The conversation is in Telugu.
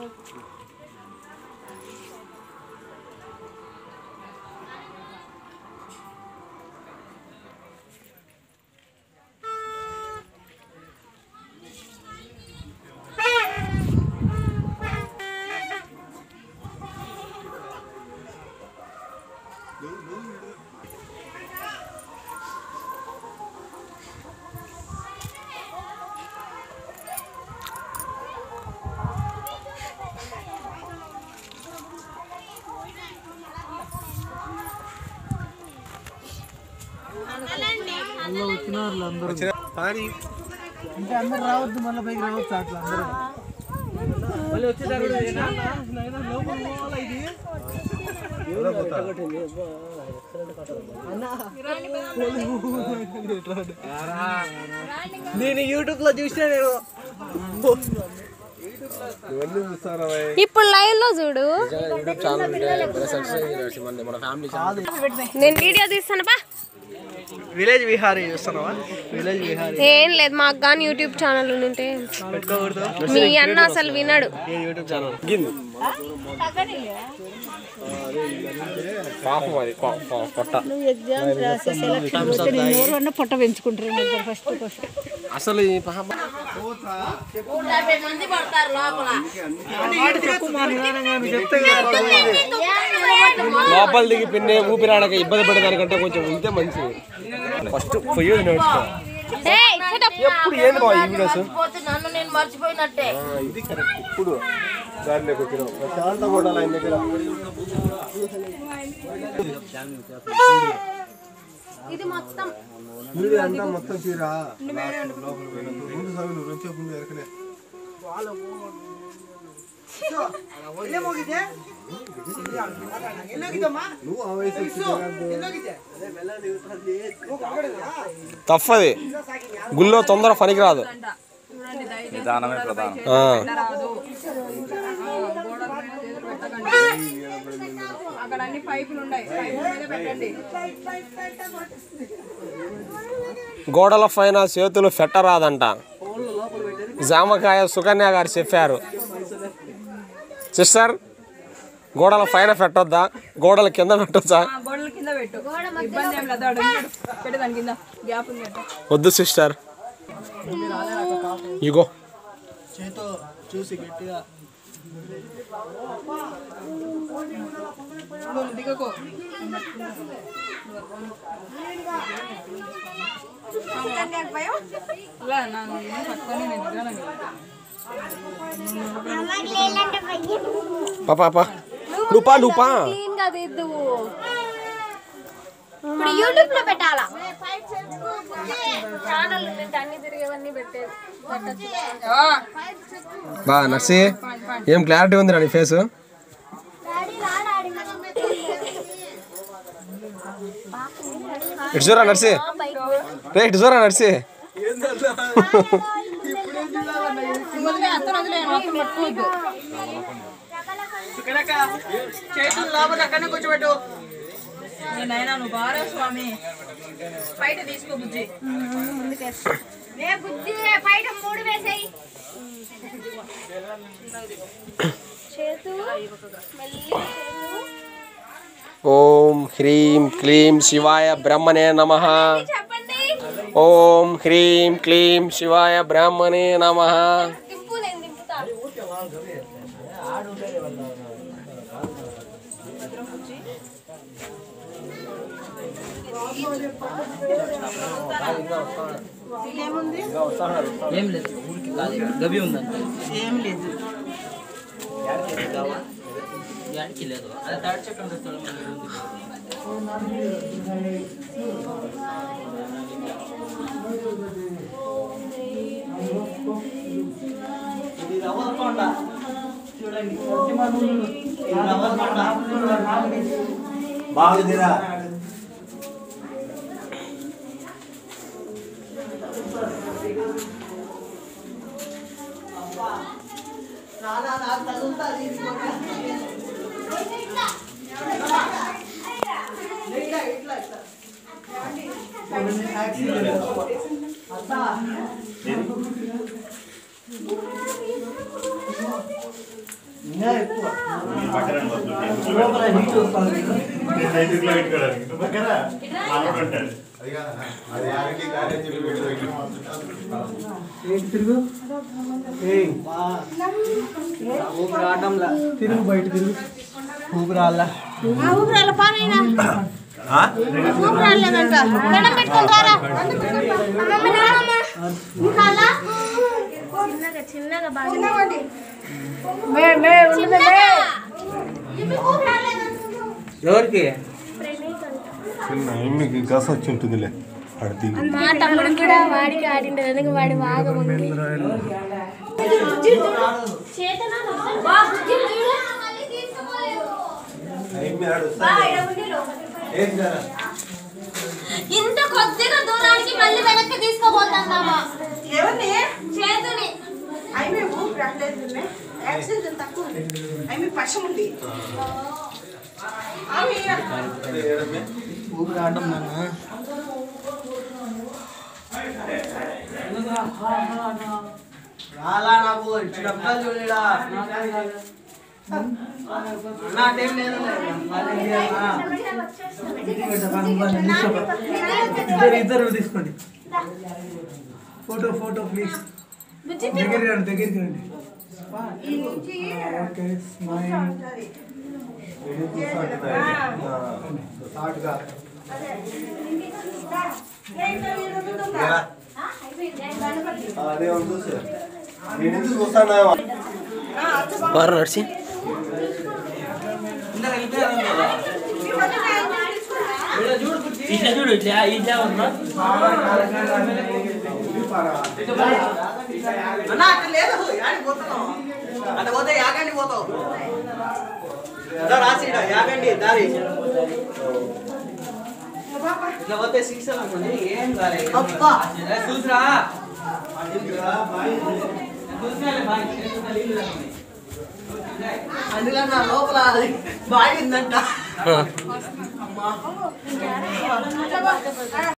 అంటే అందరు రావద్దు మళ్ళీ పైకి రావచ్చు అట్లా అందరూ మళ్ళీ వచ్చేటప్పుడు లోపల పోవాలా ఇది నేను యూట్యూబ్ లో చూసిన నేను ఇప్పుడు లైవ్ లో చూడు నేను వీడియో తీస్తాను బా విలేజ్ విహారీ చూస్తున్నావా విలేజ్ విహారీ ఏం లేదు మాకు కానీ యూట్యూబ్ ఛానల్ ఉంటే పెట్టుకోకూడదు మీ అన్న అసలు వినడు ఏ యూట్యూబ్ ఛానల్ పాపం అది పా- పా- పొట్ట ఎవరన్నా పొట్ట పెంచుకుంటారు ఫస్ట్ ఫస్ట్ అసలు ఈ పాప లోపల దిగి పిన్నే ఊపిరాడక ఇబ్బంది పడేదానికంటే కొంచెం ఉంటే మంచిది ఫస్ట్ పొయ్యి నేర్చుకో ఏయ్, shut up. ఎప్పుడు ఏంది బా ఈ వీడియోస్ పోతే నన్ను నేను మర్చిపోయినట్టే ఇది కరెక్ట్ ఇప్పుడు దారిలోకి వచ్చినాం ప్రశాంతంగా ఉండాలి ఆయన దగ్గర ఇది మొత్తం వీడియో అంతా మొత్తం తీరా ముందు సాగు నువ్వు నుంచి ముందు ఎరకలే నువ్వు ఆ వయసు తప్పది గుళ్ళో తొందర పనికిరాదు నిదానమే ప్రధానం ఆ. అక్కడ అన్ని పైపులు ఉన్నాయి పైపుల మీద పెట్టండి గోడల పైన చేతులు పెట్టరాదంట జామకాయ సుకన్య గారు చెప్పారు సిస్టర్ గోడల పైన పెట్టొద్దా గోడల కింద పెట్టొచ్చా ఆ గోడల కింద పెట్టు ఇబ్బంది ఏం లేదు ఆడ ఉండు. పెట్టు దాని కింద గ్యాప్ ఉంది అట్ట వద్దు సిస్టర్ ఇగో చేతో చూసి గట్టిగా నువ్వు దిగకో ఇలా నా నేను పట్టుకొని నేను దిగాను పాపా పా నువ్వు పా నువ్వు పా క్లీన్ గా తీద్దువు ఇప్పుడు యూట్యూబ్ లో పెట్టాలా ఛానల్ ఉంటే అన్ని తిరిగేవన్నీ పెట్టేది పెట్టచ్చు బా నర్సి ఏం క్లారిటీ ఉంది నీ ఫేస్ ఇటు చూరా నర్సి రే ఇటు చూరా నర్సి వదిలే అత్త వదిలే మొత్తం పట్టుకోవద్దు ఇక్కడక చేతులు లోపల అక్కడనే కూర్చోబెట్టు నేనైనా నువ్వు బారా స్వామి బయట తీసుకో బుజ్జి బయట మూడు వేసాయి చేతు మెల్లి చేతు ఓం హ్రీం క్లీం శివాయ బ్రహ్మణే నమ చెప్పండి ఓం హ్రీం క్లీం శివాయ బ్రహ్మణే నమ దింపు నేను దింపుతాను ఏం లేదు ఊరికి ఖాళీ గవి ఉందంటే ఏం లేదు యాడికి లేదు అదే థర్డ్ చెక్ తెస్తాడు ఇది రవ్వ కొండ చూడండి ఇది రవ్వ కొండ బాగుందిరా ఇంకా ఎక్కువ లోపల హీట్ వస్తుంది ఏంటి తిరుగు ఏయ్ ఊపిరి ఆడడంలా తిరుగు బయట తిరుగు ఊపిరి ఆడలా ఊపిరాల పానైనా ఊపిరాలేదంట దండం పెట్టుకొని రారా అమ్మమ్మ నాన్నమ్మ కాలా చిన్నగా చిన్నగా బాగా చిన్నగా మే మే చిన్నగా ఎవరికి గస వచ్చి ఉంటుందిలే అడిగి మా తమ్ముడు కూడా వాడికి ఆడిండు ఎందుకు వాడి బాగా ఉంది ఇంత కొద్దిగా దూరానికి మళ్ళీ వెనక్కి తీసుకోబోతున్నామా ఎవరిని చేతుని ఆమె ఊపిరి రాలేదు యాక్సిడెంట్ తక్కువ ఉంది ఆమె పశం ఉంది ఆమె ఊపిరి ఆడడం నాన్న రాలా నాకు డబ్బాలు చూడలేడా నా టైం లేదు ఇద్దరు ఇద్దరు తీసుకోండి ఫోటో ఫోటో ప్లీజ్ దగ్గరికి రండి దగ్గరికి రండి ఓకే స్మైల్ హాట్గా అదే ఉంది సార్ నేను ఎందుకు చూస్తానా బాగా నడిచి ఇందాక వెళ్ళిపోయారు ఇట్లా చూడు ఇట్లా ఇట్లా ఉన్నా అన్న అట్లా లేదు యాడికి పోతున్నావు అట్లా పోతే యాగండి పోతావు రాసి యాగండి దారి ఇట్లా పోతే సిక్స్ అనుకోండి ఏం కాలేదు అబ్బా. చూసిరా అందుకని నా లోపల అది బాగిందంట